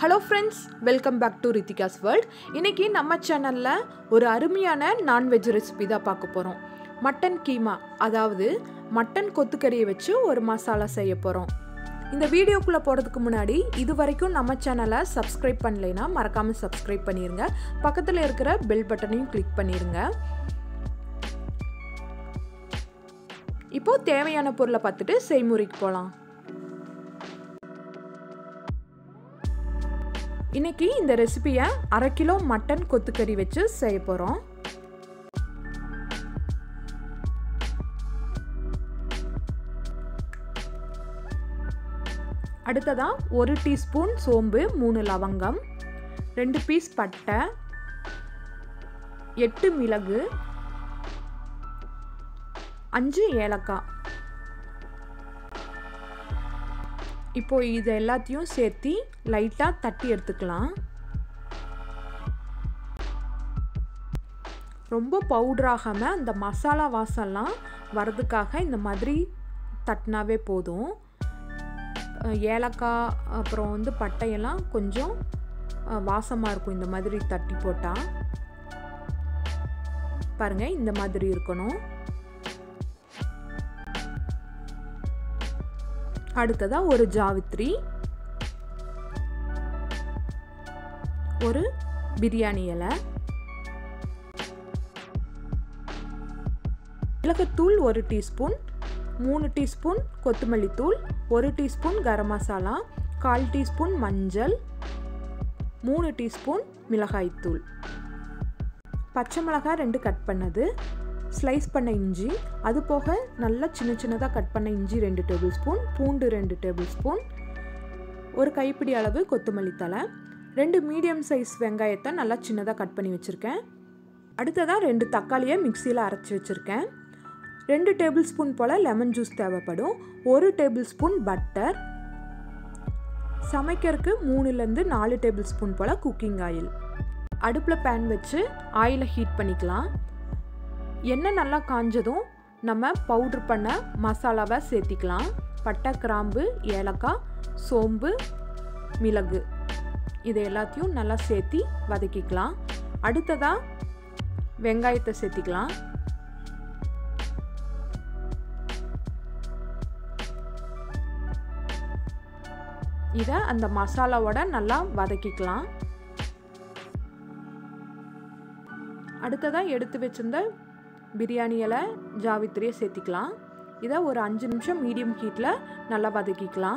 hello friends welcome back to Rithika's world இன்னைக்கு நம்ம சேனலில் ஒரு அருமையான நான்வெஜ் ரெசிபி தான் பார்க்க போகிறோம் மட்டன் கீமா அதாவது மட்டன் கொத்துக்கறியை வச்சு ஒரு மசாலா செய்ய போகிறோம் இந்த வீடியோக்குள்ளே போகிறதுக்கு முன்னாடி இது வரைக்கும் நம்ம சேனலை சப்ஸ்கிரைப் பண்ணலைன்னா மறக்காமல் சப்ஸ்கிரைப் பண்ணிடுங்க பக்கத்தில் இருக்கிற பெல் பட்டனையும் கிளிக் பண்ணிடுங்க இப்போது தேவையான பொருளை பார்த்துட்டு செய்முறைக்கு போகலாம் இன்னைக்கு இந்த ரெசிபியை அரை கிலோ மட்டன் கொத்துக்கறி வச்சு செய்ய போகிறோம் அடுத்ததாக ஒரு டீஸ்பூன் சோம்பு மூணு லவங்கம் ரெண்டு பீஸ் பட்டை எட்டு மிளகு அஞ்சு ஏலக்காய் இப்போ இது எல்லாத்தையும் சேர்த்து லைட்டாக தட்டி எடுத்துக்கலாம் ரொம்ப பவுட்ராகாமல் அந்த மசாலா வாசம்லாம் வரதுக்காக இந்த மாதிரி தட்டினாவே போதும் ஏலக்காய் அப்புறம் வந்து பட்டையெல்லாம் கொஞ்சம் வாசமாக இருக்கும் இந்த மாதிரி தட்டி போட்டால் பாருங்கள் இந்த மாதிரி இருக்கணும் அடுத்ததாக ஒரு ஜாவித்ரி ஒரு பிரியாணி இலை மிளகுத்தூள் ஒரு டீஸ்பூன் மூணு டீஸ்பூன் கொத்தமல்லி தூள் ஒரு டீஸ்பூன் கரம் மசாலா கால் டீஸ்பூன் மஞ்சள் மூணு டீஸ்பூன் மிளகாய்த்தூள் பச்சை மிளகாய் ரெண்டு கட் பண்ணது ஸ்லைஸ் பண்ண இஞ்சி அது போக நல்லா சின்ன சின்னதாக கட் பண்ண இஞ்சி ரெண்டு டேபிள் ஸ்பூன் பூண்டு ரெண்டு டேபிள் ஸ்பூன் ஒரு கைப்பிடி அளவு கொத்தமல்லி தலை ரெண்டு மீடியம் சைஸ் வெங்காயத்தை நல்லா சின்னதாக கட் பண்ணி வச்சுருக்கேன் அடுத்ததாக ரெண்டு தக்காளியை மிக்சியில் அரைச்சி வச்சுருக்கேன் ரெண்டு டேபிள் ஸ்பூன் போல் லெமன் ஜூஸ் தேவைப்படும் ஒரு டேபிள் ஸ்பூன் பட்டர் சமைக்கிறதுக்கு மூணுலேருந்து நாலு டேபிள் ஸ்பூன் போல் குக்கிங் ஆயில் அடுப்பில் பேன் வச்சு ஆயிலை ஹீட் பண்ணிக்கலாம் எண்ணெய் நல்லா காஞ்சதும் நம்ம பவுட்ரு பண்ண மசாலாவை சேர்த்திக்கலாம் பட்டை கிராம்பு ஏலக்காய் சோம்பு மிளகு இது எல்லாத்தையும் நல்லா சேர்த்தி வதக்கிக்கலாம் அடுத்ததாக வெங்காயத்தை சேர்த்திக்கலாம் இதை அந்த மசாலாவோட நல்லா வதக்கிக்கலாம் அடுத்ததாக எடுத்து வச்சிருந்த பிரியாணி இலை ஜாவித்திரியை சேர்த்திக்கலாம் இதை ஒரு அஞ்சு நிமிஷம் மீடியம் ஹீட்டில் நல்லா வதக்கிக்கலாம்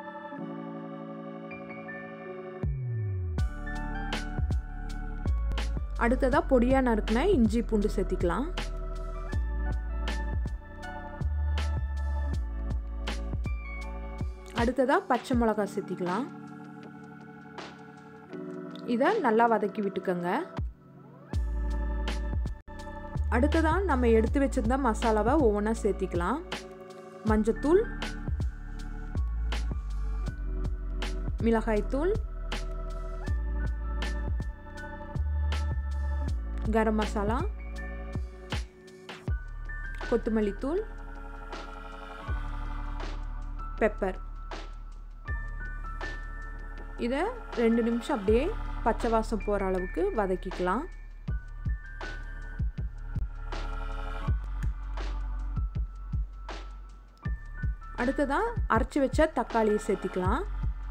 அடுத்ததாக பொடியாக நறுக்கின இஞ்சி பூண்டு சேர்த்திக்கலாம் அடுத்ததாக பச்சை மிளகா சேர்த்திக்கலாம் இதை நல்லா வதக்கி விட்டுக்கோங்க அடுத்ததான் நம்ம எடுத்து வச்சிருந்த மசாலாவை ஒவ்வொன்றா சேர்த்திக்கலாம் மஞ்சத்தூள் மிளகாய்த்தூள் கரம் மசாலா கொத்தமல்லி தூள் பெப்பர் இதை ரெண்டு நிமிஷம் அப்படியே பச்சை வாசம் போகிற அளவுக்கு வதக்கிக்கலாம் அடுத்ததாக அரைச்சி வச்ச தக்காளியை சேர்த்திக்கலாம்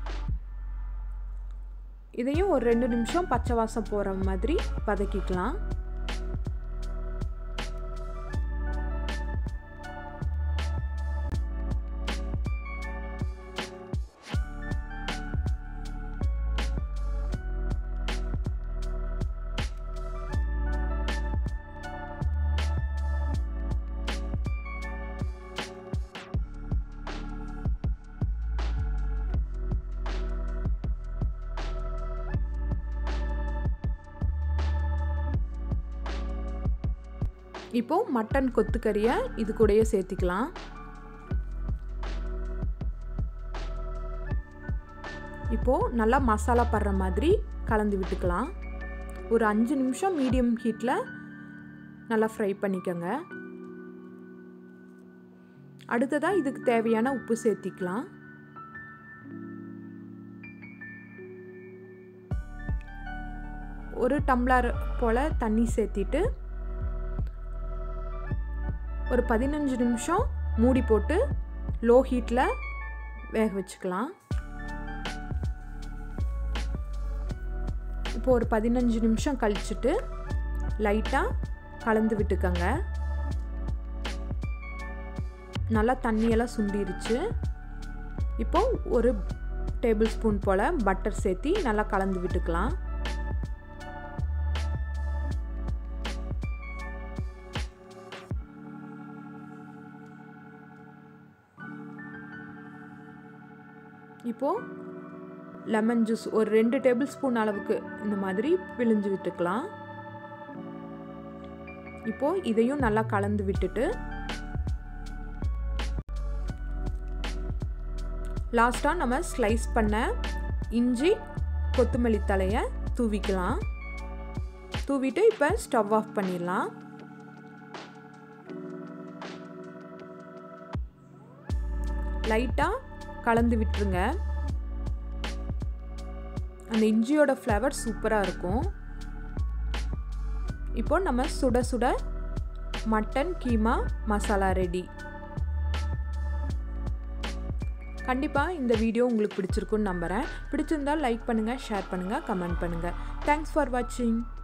இதையும் ஒரு ரெண்டு நிமிஷம் பச்சை வாசம் போகிற மாதிரி வதக்கிக்கலாம் இப்போது மட்டன் கொத்துக்கறியை இது கூடயே சேர்த்திக்கலாம் இப்போது நல்லா மசாலா படுற மாதிரி கலந்து விட்டுக்கலாம் ஒரு அஞ்சு நிமிஷம் மீடியம் ஹீட்டில் நல்லா ஃப்ரை பண்ணிக்கோங்க அடுத்ததாக இதுக்கு தேவையான உப்பு சேர்த்திக்கலாம் ஒரு டம்ளர் போல் தண்ணி சேர்த்திட்டு ஒரு பதினஞ்சு நிமிஷம் மூடி போட்டு லோ ஹீட்டில் வேக வச்சுக்கலாம் இப்போ ஒரு பதினஞ்சு நிமிஷம் கழிச்சுட்டு லைட்டாக கலந்து விட்டுக்கங்க நல்லா தண்ணியெல்லாம் சுண்டிருச்சு இப்போ ஒரு டேபிள் ஸ்பூன் போல் பட்டர் சேர்த்தி நல்லா கலந்து விட்டுக்கலாம் இப்போது லெமன் ஜூஸ் ஒரு ரெண்டு டேபிள் ஸ்பூன் அளவுக்கு இந்த மாதிரி பிழிஞ்சு விட்டுக்கலாம் இப்போது இதையும் நல்லா கலந்து விட்டுட்டு லாஸ்ட்டாக நம்ம ஸ்லைஸ் பண்ண இஞ்சி கொத்தமல்லி தலையை தூவிக்கலாம் தூவிட்டு இப்போ ஸ்டவ் ஆஃப் பண்ணிடலாம் லைட்டாக கலந்து விட்டுருங்க அந்த இஞ்சியோட ஃப்ளேவர் சூப்பராக இருக்கும் இப்போ நம்ம சுட சுட மட்டன் கீமா மசாலா ரெடி கண்டிப்பாக இந்த வீடியோ உங்களுக்கு பிடிச்சிருக்குன்னு நம்புகிறேன் பிடிச்சிருந்தால் லைக் பண்ணுங்கள் ஷேர் பண்ணுங்கள் கமெண்ட் பண்ணுங்கள் தேங்க்ஸ் ஃபார் வாட்சிங்